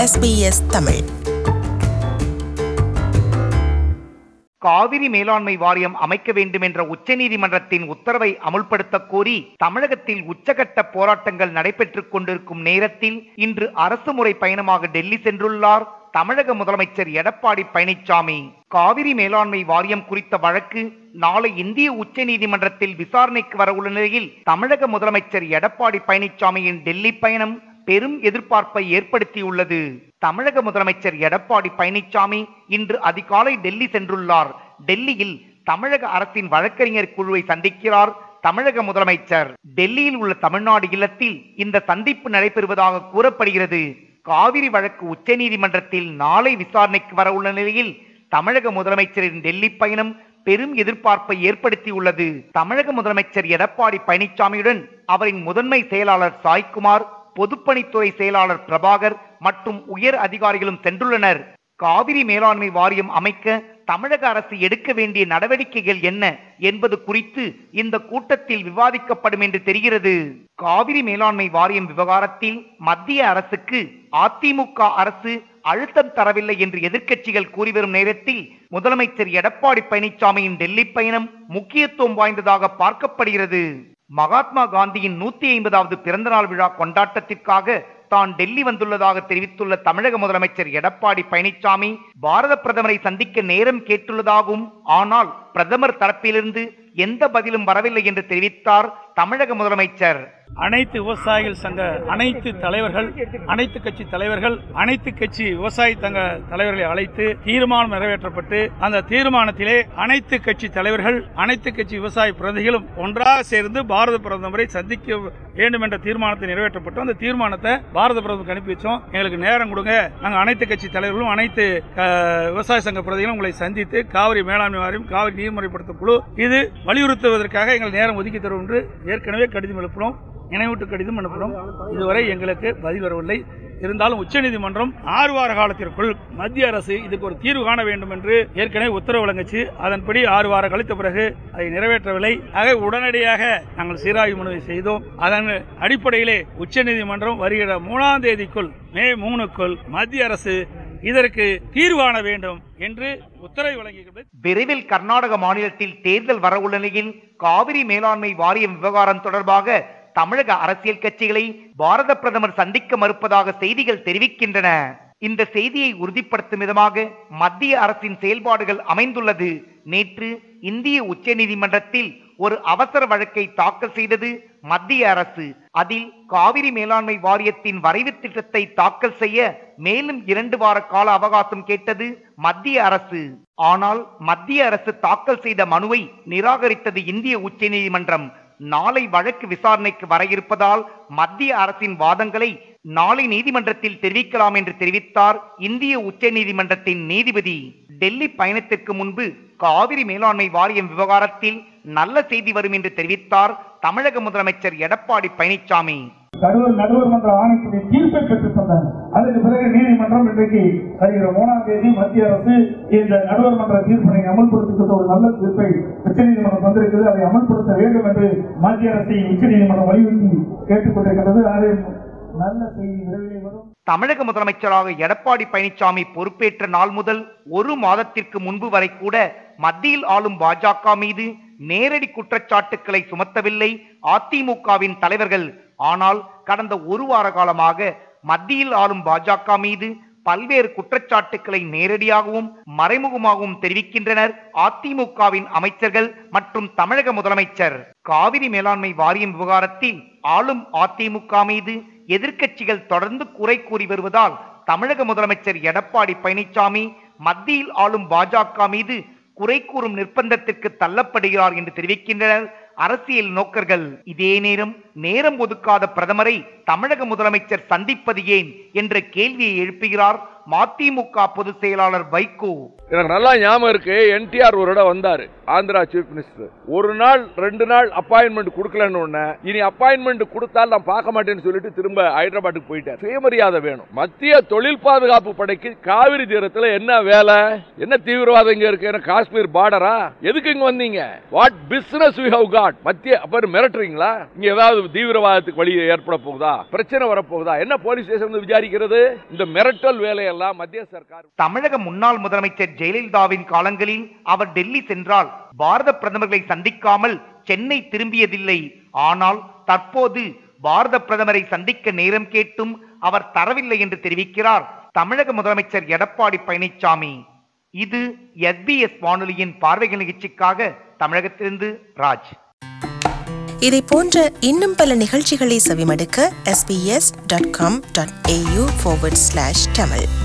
SBS Tamil Kaveri மேலாண்மை வாரியம் அமைக்க வேண்டும் என்ற உச்சநீதிமன்றத்தின் உத்தரவை அமுல்படுத்தக் கோரி தமிழகத்தில் உச்சகட்ட போராட்டங்கள் நடைபெற்றுக் கொண்டிருக்கும் நேரத்தில் இன்று அரசு முறை பயணமாக டெல்லி சென்றுள்ளார் தமிழக முதலமைச்சர் எடப்பாடி பழனிசாமி காவிரி மேலாண்மை வாரியம் குறித்த வழக்கு நாளை இந்திய உச்சநீதிமன்றத்தில் விசாரணைக்கு வரவுள்ள நிலையில் தமிழக முதலமைச்சர் எடப்பாடி பழனிசாமியின் டெல்லி பயணம் பெரும் எதிர்பார்ப்பை ஏற்படுத்தியுள்ளது தமிழக முதலமைச்சர் எடப்பாடி பழனிசாமி இன்று அதிகாலை டெல்லி சென்றுள்ளார் டெல்லியில் தமிழக அரசின் வழக்கறிஞர் குழுவை சந்திக்கிறார் தமிழக முதலமைச்சர் டெல்லியில் உள்ள தமிழ்நாடு இல்லத்தில் இந்த சந்திப்பு நடைபெறுவதாக கூறப்படுகிறது காவிரி வழக்கு உச்சநீதிமன்றத்தில் நாளை விசாரணைக்கு வரவுள்ள நிலையில் தமிழக முதலமைச்சரின் டெல்லி பயணம் பெரும் எதிர்பார்ப்பை ஏற்படுத்தியுள்ளது தமிழக முதலமைச்சர் எடப்பாடி பழனிசாமியுடன் அவரின் முதன்மை செயலாளர் சாய்குமார் பொதுப்பணித்துறை செயலாளர் பிரபாகர் மற்றும் உயர் அதிகாரிகளும் சென்றுள்ளனர் காவிரி மேலாண்மை வாரியம் அமைக்க தமிழக அரசு எடுக்க வேண்டிய நடவடிக்கைகள் என்ன என்பது குறித்து இந்த கூட்டத்தில் விவாதிக்கப்படும் என்று தெரிகிறது காவிரி மேலாண்மை வாரியம் விவகாரத்தில் மத்திய அரசுக்கு அதிமுக அரசு அழுத்தம் தரவில்லை என்று எதிர்க்கட்சிகள் கூறி வரும் நேரத்தில் முதலமைச்சர் எடப்பாடி பழனிசாமியின் டெல்லி பயணம் முக்கியத்துவம் வாய்ந்ததாக பார்க்கப்படுகிறது மகாத்மா காந்தியின் நூத்தி ஐம்பதாவது பிறந்தநாள் விழா கொண்டாட்டத்திற்காக தான் டெல்லி வந்துள்ளதாக தெரிவித்துள்ள தமிழக முதலமைச்சர் எடப்பாடி பழனிசாமி பாரத பிரதமரை சந்திக்க நேரம் கேட்டுள்ளதாகவும் ஆனால் பிரதமர் தரப்பிலிருந்து எந்த பதிலும் வரவில்லை என்று தெரிவித்தார் தமிழக முதலமைச்சர் அனைத்து விவசாயிகள் சங்க அனைத்து தலைவர்கள் அனைத்து கட்சி தலைவர்கள் அனைத்து கட்சி விவசாய சங்க தலைவர்களை அழைத்து தீர்மானம் நிறைவேற்றப்பட்டு அந்த தீர்மானத்திலே அனைத்து கட்சி தலைவர்கள் அனைத்து கட்சி விவசாய பிரதிகளும் ஒன்றாக சேர்ந்து பாரத பிரதமரை சந்திக்க வேண்டும் என்ற தீர்மானத்தை நிறைவேற்றப்பட்டு அந்த தீர்மானத்தை பாரத பிரதமருக்கு அனுப்பி வச்சோம் எங்களுக்கு நேரம் கொடுங்க நாங்கள் அனைத்து கட்சி தலைவர்களும் அனைத்து அஹ், விவசாய சங்க பிரதிகளும் உங்களை சந்தித்து காவிரி மேலாண்மை வாரியம் காவிரி நீர்முறைப்படுத்தும் குழு இது வலியுறுத்துவதற்காக எங்கள் நேரம் ஒதுக்கி தரும் என்று ஏற்கனவே கடிதம் எழுப்பினோம் நினைவூட்டு கடிதம் அனுப்பினோம் இதுவரை எங்களுக்கு பதில் வரவில்லை இருந்தாலும் உச்சநீதிமன்றம் ஆறு வார காலத்திற்குள் மத்திய அரசு இதுக்கு ஒரு தீர்வு காண வேண்டும் என்று ஏற்கனவே உத்தரவு வழங்குச்சு அதன்படி ஆறு வாரம் கழித்த பிறகு அதை நிறைவேற்றவில்லை ஆக உடனடியாக நாங்கள் சீராய்வு மனுவை செய்தோம் அதன் அடிப்படையிலே உச்சநீதிமன்றம் வருகிற மூணாம் தேதிக்குள் மே மூணுக்குள் மத்திய அரசு இதற்கு தீர்வு காண வேண்டும் என்று உத்தரவு வழங்கியுள்ளது விரைவில் கர்நாடக மாநிலத்தில் தேர்தல் வரவுள்ள நிலையில் காவிரி மேலாண்மை வாரியம் விவகாரம் தொடர்பாக தமிழக அரசியல் கட்சிகளை பாரத பிரதமர் சந்திக்க மறுப்பதாக செய்திகள் தெரிவிக்கின்றன இந்த செய்தியை உறுதிப்படுத்தும் விதமாக மத்திய அரசின் செயல்பாடுகள் அமைந்துள்ளது நேற்று இந்திய உச்சநீதிமன்றத்தில் ஒரு அவசர வழக்கை தாக்கல் செய்தது மத்திய அரசு அதில் காவிரி மேலாண்மை வாரியத்தின் வரைவு திட்டத்தை தாக்கல் செய்ய மேலும் இரண்டு வார கால அவகாசம் கேட்டது மத்திய அரசு ஆனால் மத்திய அரசு தாக்கல் செய்த மனுவை நிராகரித்தது இந்திய உச்சநீதிமன்றம் நாளை வழக்கு விசாரணைக்கு வர இருப்பதால் மத்திய அரசின் வாதங்களை நாளை நீதிமன்றத்தில் தெரிவிக்கலாம் என்று தெரிவித்தார் இந்திய உச்சநீதிமன்றத்தின் நீதிபதி டெல்லி பயணத்திற்கு முன்பு காவிரி மேலாண்மை வாரியம் விவகாரத்தில் நல்ல செய்தி வரும் என்று தெரிவித்தார் தமிழக முதலமைச்சர் எடப்பாடி பழனிசாமி நடுவர் நடுவர் மன்ற ஆணைக்குரிய தீர்ப்பை பெற்றுத் தந்தார் அதுக்கு பிறகு நீதிமன்றம் இன்றைக்கு வருகிற மூணாம் தேதி மத்திய அரசு இந்த நடுவர் மன்ற தீர்ப்பினை அமல்படுத்துகின்ற ஒரு நல்ல தீர்ப்பை உச்சநீதிமன்றம் தந்திருக்கிறது அதை அமல்படுத்த வேண்டும் என்று மத்திய அரசை உச்சநீதிமன்றம் வலியுறுத்தி கேட்டுக்கொண்டிருக்கிறது அது நல்ல செய்தி விரைவிலே வரும் தமிழக முதலமைச்சராக எடப்பாடி பழனிசாமி பொறுப்பேற்ற நாள் முதல் ஒரு மாதத்திற்கு முன்பு வரை கூட மத்தியில் ஆளும் பாஜக மீது நேரடி குற்றச்சாட்டுக்களை சுமத்தவில்லை அதிமுகவின் தலைவர்கள் ஆனால் கடந்த ஒரு வார காலமாக மத்தியில் ஆளும் பாஜக மீது பல்வேறு குற்றச்சாட்டுக்களை நேரடியாகவும் மறைமுகமாகவும் தெரிவிக்கின்றனர் அதிமுகவின் அமைச்சர்கள் மற்றும் தமிழக முதலமைச்சர் காவிரி மேலாண்மை வாரியம் விவகாரத்தில் ஆளும் அதிமுக மீது எதிர்க்கட்சிகள் தொடர்ந்து குறை கூறி வருவதால் தமிழக முதலமைச்சர் எடப்பாடி பழனிசாமி மத்தியில் ஆளும் பாஜக மீது குறை கூறும் நிர்பந்தத்திற்கு தள்ளப்படுகிறார் என்று தெரிவிக்கின்றனர் அரசியல் நோக்கர்கள் இதே நேரம் நேரம் ஒதுக்காத பிரதமரை தமிழக முதலமைச்சர் சந்திப்பது ஏன் என்ற கேள்வியை எழுப்புகிறார் மதிமுக பொதுச் செயலாளர் வைகோ எனக்கு நல்லா ஞாபகம் இருக்கு என்டிஆர் ஒரு இடம் வந்தாரு ஆந்திரா சீஃப் மினிஸ்டர் ஒரு நாள் ரெண்டு நாள் அப்பாயின்மெண்ட் கொடுக்கலன்னு உடனே இனி அப்பாயின்மெண்ட் கொடுத்தால் நான் பார்க்க மாட்டேன்னு சொல்லிட்டு திரும்ப ஹைதராபாத்துக்கு போயிட்டார் சுயமரியாதை வேணும் மத்திய தொழில் பாதுகாப்பு படைக்கு காவிரி தீரத்துல என்ன வேலை என்ன தீவிரவாதம் இங்க இருக்கு என்ன காஷ்மீர் பார்டரா எதுக்கு இங்க வந்தீங்க what business we have got மத்திய அப்ப மிரட்டுறீங்களா இங்க ஏதாவது தீவிரவாதத்துக்கு வழி ஏற்பட போகுதா பிரச்சனை வரப்போகுதா என்ன போலீஸ் ஸ்டேஷன் வந்து விசாரிக்கிறது இந்த மிரட்டல் வேலையெல்லாம் மத்திய சர்க்கார் தமிழக முன்னாள் முதலமைச்சர் ஜெயலலிதாவின் காலங்களில் அவர் டெல்லி சென்றால் பாரத பிரதமர்களை சந்திக்காமல் சென்னை திரும்பியதில்லை ஆனால் தற்போது பாரத பிரதமரை சந்திக்க நேரம் கேட்டும் அவர் தரவில்லை என்று தெரிவிக்கிறார் தமிழக முதலமைச்சர் எடப்பாடி பழனிசாமி இது எஸ்பிஎஸ் வானொலியின் பார்வைகள் நிகழ்ச்சிக்காக தமிழகத்திலிருந்து ராஜ் இதை போன்ற இன்னும் பல நிகழ்ச்சிகளை செவிமடுக்க sbs.com.au forward slash tamil